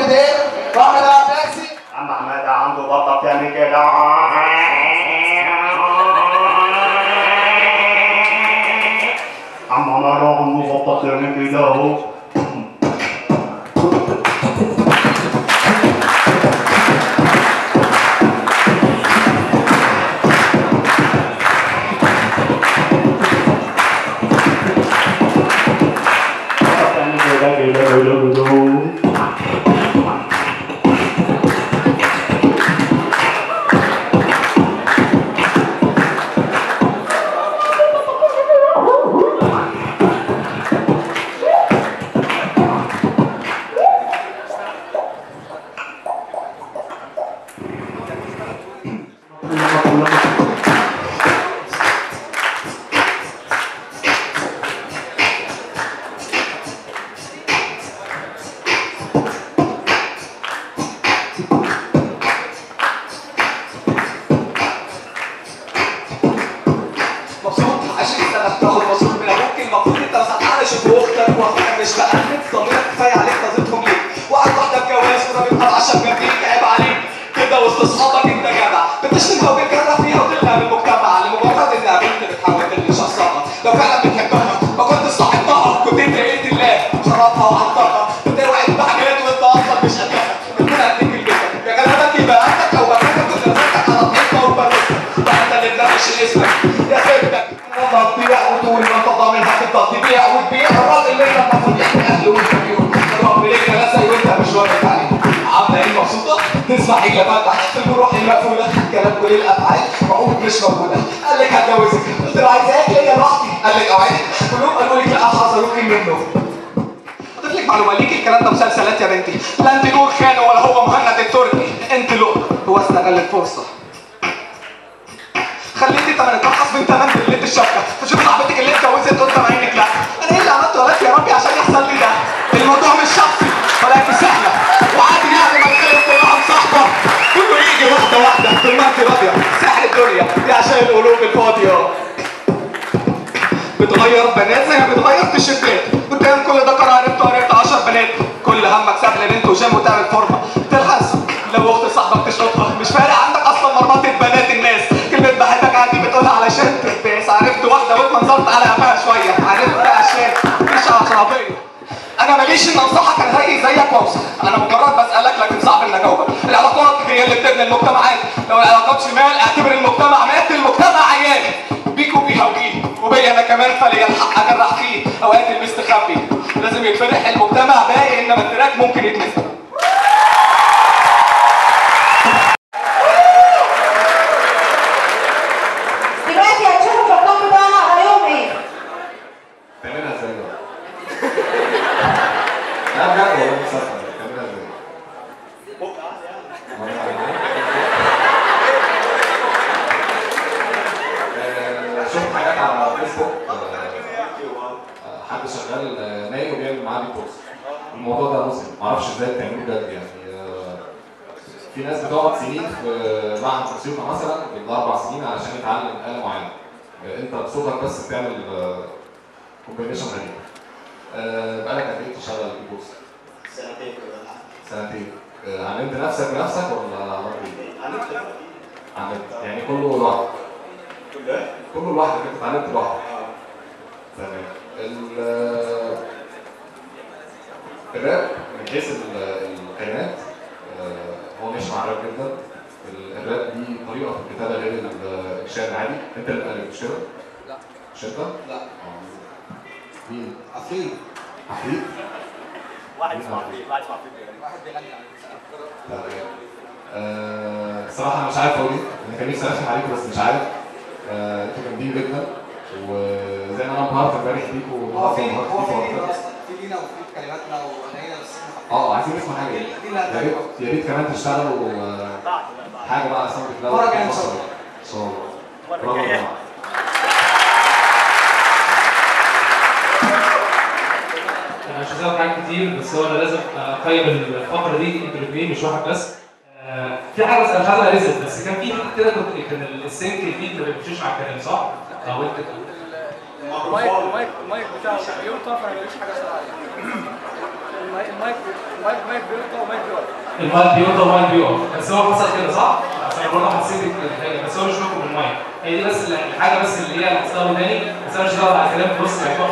ايه؟ واحد عباسي عم احمد عنده بطه بتعمل كده عم عمر عنده بطه بتعمل كده اهو بتعمل كده كده كده كده مبسوط 20 سنه بتاخد مبسوط من ابوك المفروض انت ما تتعايش باختك واخوك مش بقلب ضميرك كفايه عليك نظرتهم ليك وقعد واحده بجواز وده عشان جنبيك عيب عليك كده وسط اصحابك انت جدع بتشتمها وبتجرح فيها وتلغى من المجتمع لمجرد انها بنت بتحاول تلغي شخصها لو فعلا بتحبها ما كنت صاحبتها كنت انت لقيت الله شربها وعطرها بتوعد بحاجات وانت اصلا مش قدها ربنا يديك البيت يا غلبك يبقى عندك لو بكتك كنت رميتك على الحيطه وبرستك ده انت اللي تناقش اسمك يا خيبتك لما تبيع وتقول ما انت ضامنها تفضل تبيع وتبيع الراجل اللي انت المفروض يحمي اهله وانت فيهم الرب ليك ناسا وانت مش واقف عليه عامله ايه مبسوطه؟ تسمع ايه فتح في الروح المقفوله كلام كل الافعال عقود مش موجوده قال لك هتجوزك قلت له عايزاك ليا لوحدي قال لك اوعدك كلهم قالوا لك لا حذروكي منه اضيف لك معلومه ليك الكلام ده مسلسلات يا بنتي لا انت نور خان ولا هو مهند التركي انت لقطه هو استغل الفرصه خليتي تمن ترخص من تمن بليت الشبكه تشوف صاحبتك اللي اتجوزت قدام عينك لا انا ايه اللي عملته غلط يا ربي عشان يحصل لي ده الموضوع مش شخصي ولكن سهله وعادي يعني ما تخيل كلها مصاحبه كله يجي واحده واحده طول ما انت راضيه سحر الدنيا دي عشان القلوب الفاضيه بتغير بنات زي ما بتغير تيشيرتات قدام كل ده قرار قررت 10 بنات كل همك سهل بنت وجيم وتعمل فورمه تلحس لو اخت صاحبك تشربها مش فارق عندك اصلا مرمطه بنات الناس كلمه بحبك عادي بتقولها علشان ترتاس عرفت واحده واتمنظرت على قفاها شويه عرفت عشان مش عصبيه انا ماليش ان انصحك انا زي زيك واوصل انا مجرد بسالك لكن صعب ان اجاوبك العلاقات هي اللي بتبني المجتمعات لو العلاقات شمال اعتبر المجتمع مات المجتمع عيان بيك وبيها وبيه وبيا انا كمان فلي الحق اجرح فيه اوقات المستخبي لازم يتفرح المجتمع باقي انما التراك ممكن يتمسك دلوقتي هتشوفوا في الطب بقى عليهم ايه تعملها ازاي بقى؟ لا بجد والله مش عارف تعملها ازاي؟ آه، شفت حاجات على فيسبوك آه، حد شغال آه، نايم وبيعمل معاه ديتوكس الموضوع ده مسلم معرفش ازاي بتعملوه بجد يعني آه، في ناس بتقعد سنين في معهد موسيقى مثلا بالاربع سنين علشان يتعلم آلة معينة آه، انت بصوتك بس بتعمل كومبينيشن غريب آه، بقالك قد ايه بتشتغل ديتوكس؟ سنتين كده سنتين آه، علمت نفسك بنفسك ولا عملت ايه؟ عملت علمت يعني كله لوحدك كله كله لوحدك انت اتعلمت لوحدك تمام ال- الراب من حيث ال- الكلمات آه، هو ماشي مع الراب جدا ال- الراب دي طريقه في الكتابه غير ال- الشعر العادي انت اللي بتقلب مش كده؟ لا مش انت؟ لا آه. مين؟ عفريت عفريت؟ واحد اسمه عفريت واحد اسمه عفريت واحد بيغني على تمام. آه، الصراحة أنا مش عارف أقول إيه، أنا كان نفسي أرخم عليكم بس مش عارف. آه، أنتوا جامدين جدا وزي ما أنا انبهرت امبارح بيكوا هو في النهارده هو انبهرت في بيكوا لينا أكتر. اصلا في لينا وفي كلماتنا واغانينا بس احنا أه عايزين نسمع حاجة إيه؟ دي اللي يا ريت هتعجبك يا ريت كمان تشتغلوا آه، بعد بعد حاجة بقى على ساوند كلاود مرة جاية إن شاء مصر. الله. إن شاء الله. المرة برافو يا الجاية. جماعة. انا مش هزود حاجات كتير بس هو انا لازم اقيم الفقره دي انتوا الاثنين مش واحد بس آه، في حاجه بس انا مش عايز ارزق بس كان في حاجه كده كنت كان السync الفيد ما بيمشيش مع الكلام صح؟ او انت المايك المايك المايك بتاعه بيقطع فما بيلاقيش حاجه اسمها المايك المايك المايك مايك بيقطع ومايك بيقف المايك بيقطع والمايك بيقف بس هو حصل كده صح؟ بس انا برضه حسيت الحاجه بس هو مش فاكر بالمايك هي دي بس الحاجه بس اللي هي اللي حصلها تاني بس انا مش هقدر على الكلام بص يعني